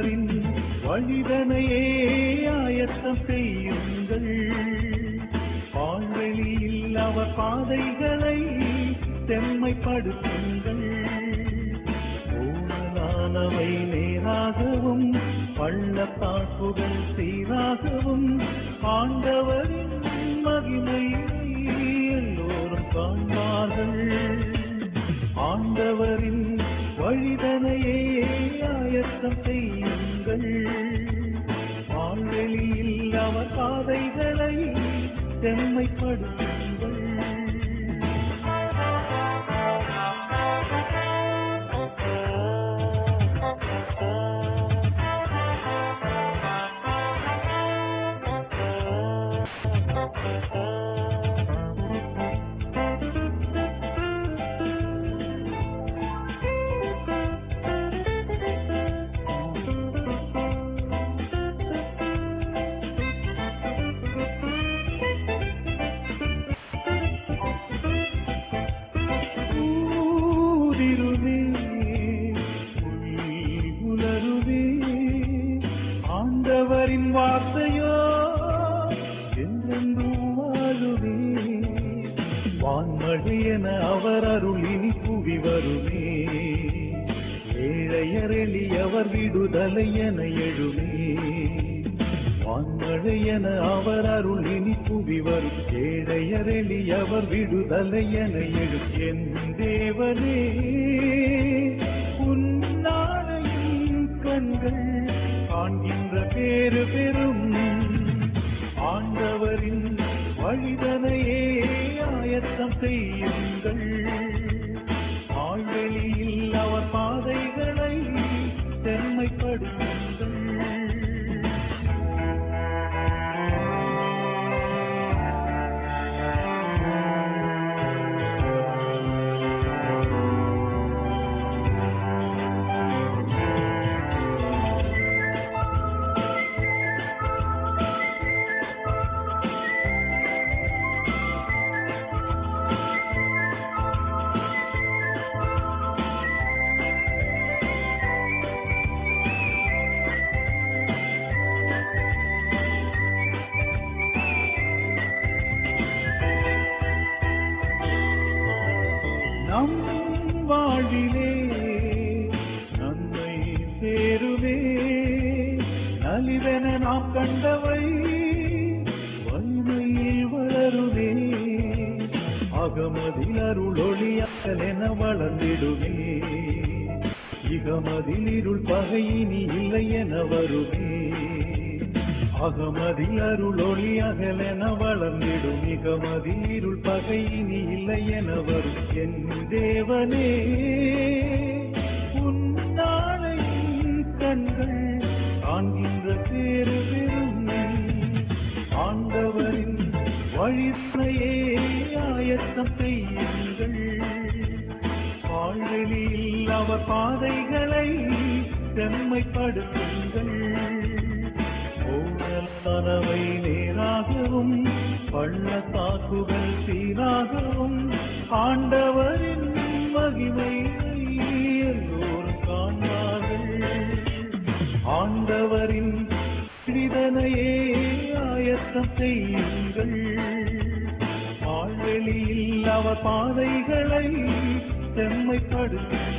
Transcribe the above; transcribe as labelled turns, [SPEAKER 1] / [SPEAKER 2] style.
[SPEAKER 1] ஆண்டவரின் வழிதனையே ஆயத்தம் செய்யுங்கள் பால்வெளியில் அவர் பாதைகளை செம்மைப்படுத்துங்கள் ஊழலானவை நேராகவும் பள்ளத்தாக்குகள் சீராகவும் ஆண்டவரின் மகிமையை எல்லோரும் காண்பார்கள் ஆண்டவரின் வழிதனையே ஆயத்தம் செய்யுங்கள் ஆழ்வெளியில் அவர் பாதைகளை செம்மைப்படுத்துங்கள் ஊதிருவே உயிர் உலருவே ஆண்டவரின் வார்த்தையோ என்றென்றும் வாழுவே வான்மழை என அவர் அருளினி புவி வருமே ஏழையர் எளியவர் விடுதலை என எழுமே வான்மழை என அவர் அருளினி புவி வரும் ஏழையர் எளியவர் விடுதலை என எழு என் தேவனே உன்னாளையின் கண்கள் காண்கின்ற பேரு பெரும் ஆண்டவரின் வழிதனையே ஆயத்தம் செய்யுங்கள் ஆழ்வெளியில் அவர் பாதைகளை செம்மைப்படுத்துங்கள் நம் வாழ்விலே நன்மை சேருவே நலிவென நாம் கண்டவை வலிமையில் வளருவே அகமதில் அருளொளியாக்கலென வளர்ந்திடுவே இகமதில் இருள் பகையினி இல்லை என வருவே அகமதில் அருளொளி அகலென வளர்ந்திடும் மிகமதில் இருள் பகையினி இல்லை என வரும் என் தேவனே உன்னாளையின் கண்கள் காண்கின்ற பேரு பெரும் ஆண்டவரின் வழிமுறையே ஆயத்தம் செய்யுங்கள் வாழ்வெளியில் அவர் பாதைகளை செம்மைப்படுத்துங்கள் ஓடலானவை நேராகவும் பள்ளத்தாக்குகள் சீராகவும் ஆண்டவரின் மகிமையை எல்லோரும் காண்பார்கள் ஆண்டவரின் சிறிதனையே ஆயத்தம் செய்யுங்கள் ஆழ்வெளியில் அவர் பாதைகளை செம்மைப்படுத்துங்கள்